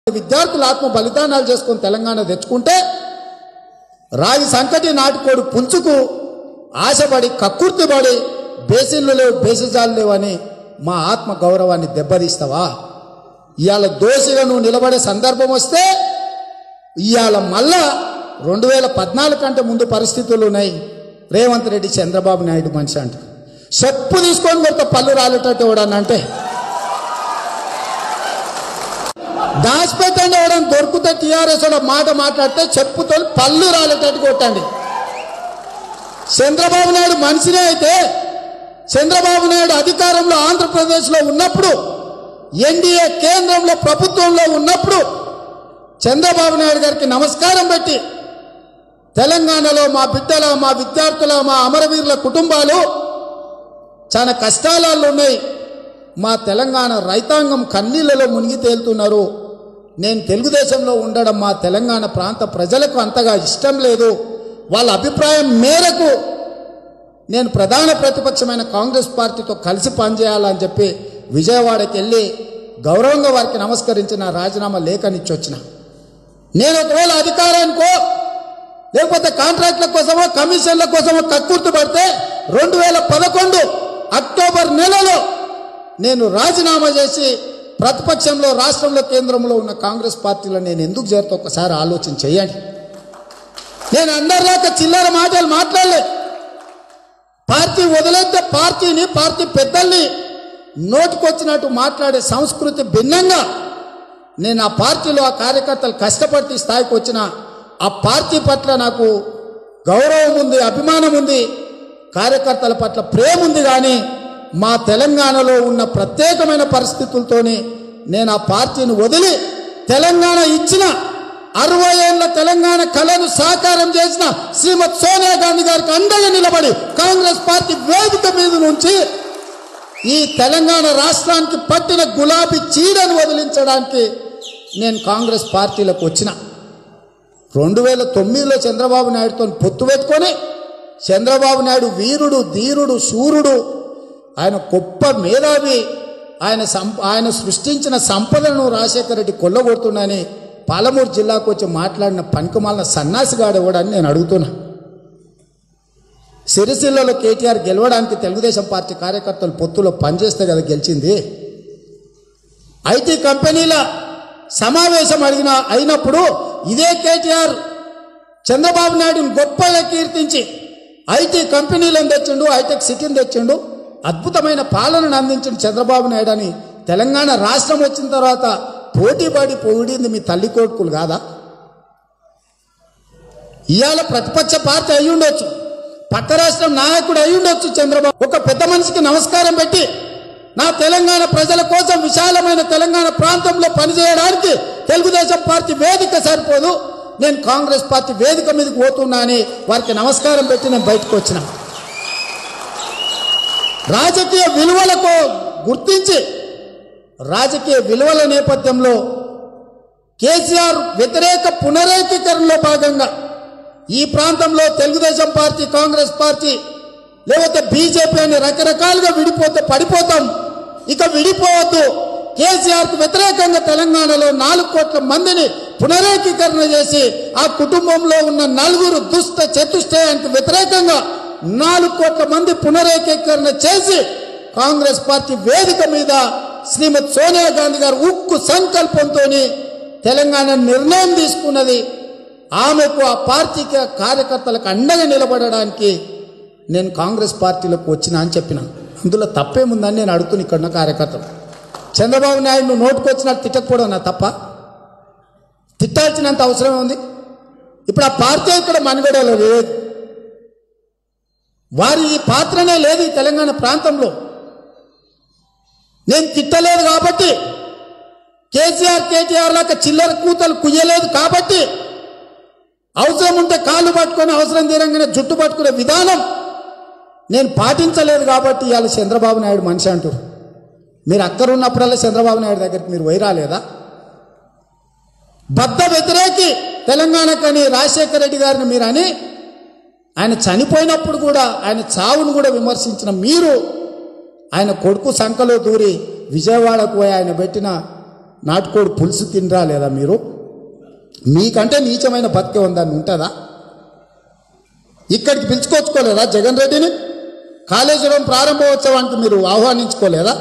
విద్యార్థులు ఆత్మ బలిదానాలు చేసుకొని తెలంగాణ తెచ్చుకుంటే రాగి సంకటి నాటుకోడు పుంచుకు ఆశపడి కక్కుర్తిపడి బేసిన్లు లేవు బేసిజాలు లేవని మా ఆత్మ గౌరవాన్ని దెబ్బతీస్తావా ఇవాళ దోషిగా నువ్వు నిలబడే సందర్భం వస్తే ఇవాళ మళ్ళా రెండు వేల పద్నాలుగు కంటే ముందు పరిస్థితులు ఉన్నాయి రేవంత్ రెడ్డి చంద్రబాబు నాయుడు మనిషి అంట చెప్పు తీసుకొని కొత్త పళ్ళు రాలేటట్టు ఎవడన్నా అంటే దాచిపెట్టండి ఎవడన్నా దొరికితే టీఆర్ఎస్ వాడు మాట మాట్లాడితే చెప్పుతో పళ్ళు రాలేటట్టు కొట్టండి చంద్రబాబు నాయుడు మనిషినే అయితే చంద్రబాబు నాయుడు అధికారంలో ఆంధ్రప్రదేశ్లో ఉన్నప్పుడు ఎన్డీఏ కేంద్రంలో ప్రభుత్వంలో ఉన్నప్పుడు చంద్రబాబు నాయుడు గారికి నమస్కారం పెట్టి తెలంగాణలో మా బిడ్డల మా విద్యార్థుల మా అమరవీరుల కుటుంబాలు చాలా కష్టాలలో ఉన్నాయి మా తెలంగాణ రైతాంగం కన్నీళ్లలో మునిగి తేలుతున్నారు నేను తెలుగుదేశంలో ఉండడం మా తెలంగాణ ప్రాంత ప్రజలకు అంతగా ఇష్టం లేదు వాళ్ళ అభిప్రాయం మేరకు నేను ప్రధాన ప్రతిపక్షమైన కాంగ్రెస్ పార్టీతో కలిసి పనిచేయాలని చెప్పి విజయవాడకి వెళ్ళి గౌరవంగా వారికి నమస్కరించి నా రాజీనామా లేఖనిచ్చి వచ్చిన నేను ఒకవేళ అధికారానికో లేకపోతే కాంట్రాక్ట్ల కోసమో కమిషన్ల కోసమో కక్కుర్తి పడితే రెండు వేల పదకొండు అక్టోబర్ నెలలో నేను రాజీనామా చేసి ప్రతిపక్షంలో రాష్ట్రంలో కేంద్రంలో ఉన్న కాంగ్రెస్ పార్టీలో నేను ఎందుకు చేరుతా ఒకసారి ఆలోచన చేయండి నేను అందరిలాగా చిల్లర మాటలు మాట్లాడలే పార్టీ వదిలేస్తే పార్టీని పార్టీ పెద్దల్ని నోటికొచ్చినట్టు మాట్లాడే సంస్కృతి భిన్నంగా నేను ఆ పార్టీలో ఆ కార్యకర్తలు కష్టపడి ఈ స్థాయికి వచ్చిన ఆ పార్టీ పట్ల నాకు గౌరవం ఉంది అభిమానం ఉంది కార్యకర్తల పట్ల ప్రేమ ఉంది కానీ మా తెలంగాణలో ఉన్న ప్రత్యేకమైన పరిస్థితులతోని నేను ఆ పార్టీని వదిలి తెలంగాణ ఇచ్చిన అరవై ఏళ్ల తెలంగాణ కళను సాకారం చేసిన శ్రీమతి సోనియా గాంధీ గారికి అండగా నిలబడి కాంగ్రెస్ పార్టీ వేదిక మీద నుంచి ఈ తెలంగాణ రాష్ట్రానికి పట్టిన గులాబీ చీడను వదిలించడానికి నేను కాంగ్రెస్ పార్టీలోకి వచ్చిన రెండు వేల తొమ్మిదిలో చంద్రబాబు నాయుడుతో పొత్తు పెట్టుకొని చంద్రబాబు నాయుడు వీరుడు ధీరుడు శూరుడు ఆయన గొప్ప మేధావి ఆయన సం ఆయన సృష్టించిన సంపదను రాజశేఖర రెడ్డి కొల్లగొడుతున్నాని పాలమూరు జిల్లాకు వచ్చి మాట్లాడిన పనికిమాలిన సన్నాసిగాడు ఎవడని నేను అడుగుతున్నా సిరిసిల్లలో కేటీఆర్ గెలవడానికి తెలుగుదేశం పార్టీ కార్యకర్తలు పొత్తులో పనిచేస్తే కదా గెలిచింది ఐటీ కంపెనీల సమావేశం అడిగిన అయినప్పుడు ఇదే కేటీఆర్ చంద్రబాబు నాయుడుని గొప్పగా కీర్తించి ఐటీ కంపెనీలను తెచ్చిండు హైటెక్ సిటీని తెచ్చిండు అద్భుతమైన పాలనను అందించిన చంద్రబాబు నాయుడు అని తెలంగాణ రాష్ట్రం వచ్చిన తర్వాత పోటీపడి పొగిడింది మీ తల్లి కొడుకులు కాదా ఇవాళ ప్రతిపక్ష పార్టీ అయి ఉండొచ్చు పక్క రాష్ట్రం నాయకుడు అయి ఉండొచ్చు చంద్రబాబు ఒక పెద్ద మనిషికి నమస్కారం పెట్టి నా తెలంగాణ ప్రజల కోసం విశాలమైన తెలంగాణ ప్రాంతంలో పనిచేయడానికి తెలుగుదేశం పార్టీ వేదిక సరిపోదు నేను కాంగ్రెస్ పార్టీ వేదిక మీదకి పోతున్నా అని వారికి నమస్కారం పెట్టి నేను బయటకు వచ్చిన రాజకీయ విలువలకు గుర్తించి రాజకీయ విలువల నేపథ్యంలో కేసీఆర్ వ్యతిరేక పునరేకీకరణలో భాగంగా ఈ ప్రాంతంలో తెలుగుదేశం పార్టీ కాంగ్రెస్ పార్టీ లేకపోతే బీజేపీ అని రకరకాలుగా విడిపోతే పడిపోతాం ఇక విడిపోవద్దు కేసీఆర్కు వ్యతిరేకంగా తెలంగాణలో నాలుగు కోట్ల మందిని పునరేకీకరణ చేసి ఆ కుటుంబంలో ఉన్న నలుగురు దుష్ట చతుష్టయానికి వ్యతిరేకంగా నాలుగు కోట్ల మంది పునరేకీకరణ చేసి కాంగ్రెస్ పార్టీ వేదిక మీద శ్రీమతి సోనియా గాంధీ గారు ఉక్కు సంకల్పంతో తెలంగాణ నిర్ణయం తీసుకున్నది ఆమెకు ఆ పార్టీకి కార్యకర్తలకు అండగా నిలబడడానికి నేను కాంగ్రెస్ పార్టీలోకి వచ్చినా అని చెప్పిన అందులో తప్పేముందని నేను అడుగుతున్నా ఇక్కడ ఉన్న కార్యకర్తలు చంద్రబాబు నాయుడు నువ్వు నోటుకొచ్చినట్టు తిట్టకపోవడం నా తప్ప తిట్టాల్సినంత అవసరం ఉంది ఇప్పుడు ఆ పార్టీ ఇక్కడ మనుగడలో లేదు వారి ఈ పాత్రనే లేదు ఈ తెలంగాణ ప్రాంతంలో నేను తిట్టలేదు కాబట్టి కేసీఆర్ కేటీఆర్ లాగా చిల్లర కూతలు కుయ్యలేదు కాబట్టి అవసరం ఉంటే కాళ్ళు పట్టుకొని అవసరం తీరంగానే జుట్టు పట్టుకునే విధానం నేను పాటించలేదు కాబట్టి ఇవాళ చంద్రబాబు నాయుడు మనిషి అంటారు మీరు అక్కడ ఉన్నప్పుడల్లా చంద్రబాబు నాయుడు దగ్గరికి మీరు వైరాలేదా బద్ద వ్యతిరేకి తెలంగాణకని రాజశేఖర రెడ్డి గారిని మీరు అని ఆయన చనిపోయినప్పుడు కూడా ఆయన చావును కూడా విమర్శించిన మీరు ఆయన కొడుకు సంఖలో దూరి విజయవాడకు పోయి ఆయన పెట్టిన నాటుకోడి పులుసు తినరా లేదా మీరు మీకంటే నీచమైన బతికే ఉందని ఉంటుందా ఇక్కడికి పిలుచుకొచ్చుకోలేదా జగన్ రెడ్డిని కాళేశ్వరం ప్రారంభోత్సవానికి మీరు ఆహ్వానించుకోలేదా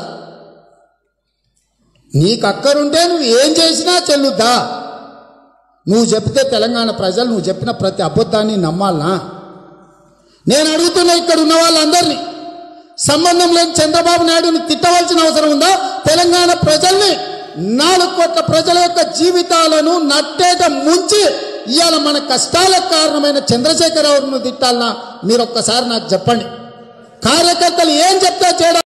నీకు అక్కరుంటే నువ్వు ఏం చేసినా చెల్లుద్దా నువ్వు చెప్తే తెలంగాణ ప్రజలు నువ్వు చెప్పిన ప్రతి అబద్ధాన్ని నమ్మాలనా నేను అడుగుతున్నా ఇక్కడ ఉన్న వాళ్ళందరినీ సంబంధం లేని చంద్రబాబు నాయుడుని తిట్టవలసిన అవసరం ఉందా తెలంగాణ ప్రజల్ని నాలుగు కోట్ల ప్రజల యొక్క జీవితాలను నట్టేట ముంచి ఇవాళ మన కష్టాలకు కారణమైన చంద్రశేఖరరావును తిట్టాలన్నా మీరు ఒక్కసారి నాకు చెప్పండి కార్యకర్తలు ఏం చెప్తే చేయడం